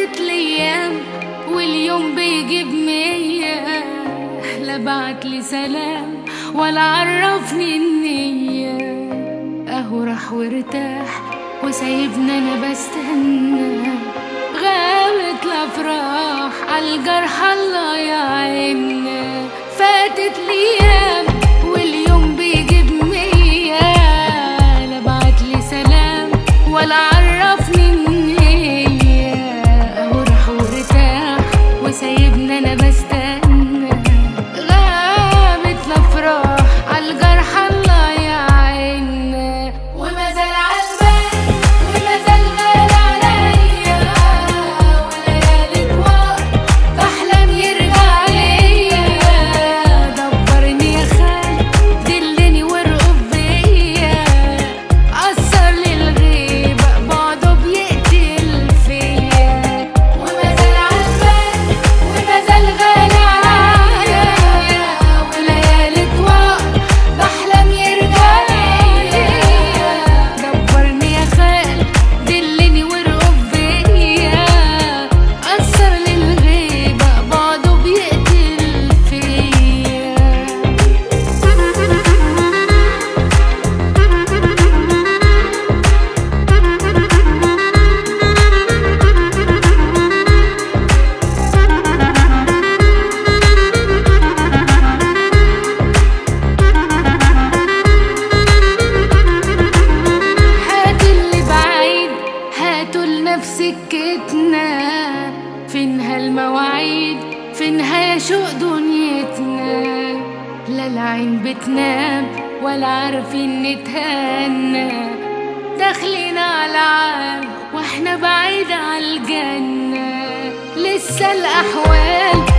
فاتت الايام واليوم بيجيب مية لا بعت لي سلام ولا عرفني النية اهو راح وارتاح وسايبني انا بستنى غابت الافراح عالجرح الله يعيننا فاتت الايام واليوم بيجيب مية لا بعت لي سلام ولا عرفني النية اهو راح وارتاح وسايبني انا بستنى غابت الافراح عالجرح الله يعيننا وما زال عالبال وما زال غالي عليا وليالي طوال بحلم يرجع ليا دبرني يا خال دلني وارقب بيا أثر للغيبة بعده بيقتل فيا وما زال عالبال وما زال غالي عليا وليالي طوال بحلم يرجع ليا دبرني يا خال دلني وارقب بيا أثر للغيبة بعده بيقتل فيا هاتوا اللي بعيد هاتوا لنفس سكتنا فينها المواعيد فينها شوق دنيتنا لا العين بتنام ولا عارفين نتهنى داخلين على عام واحنا بعيد على الجنة لسه الأحوال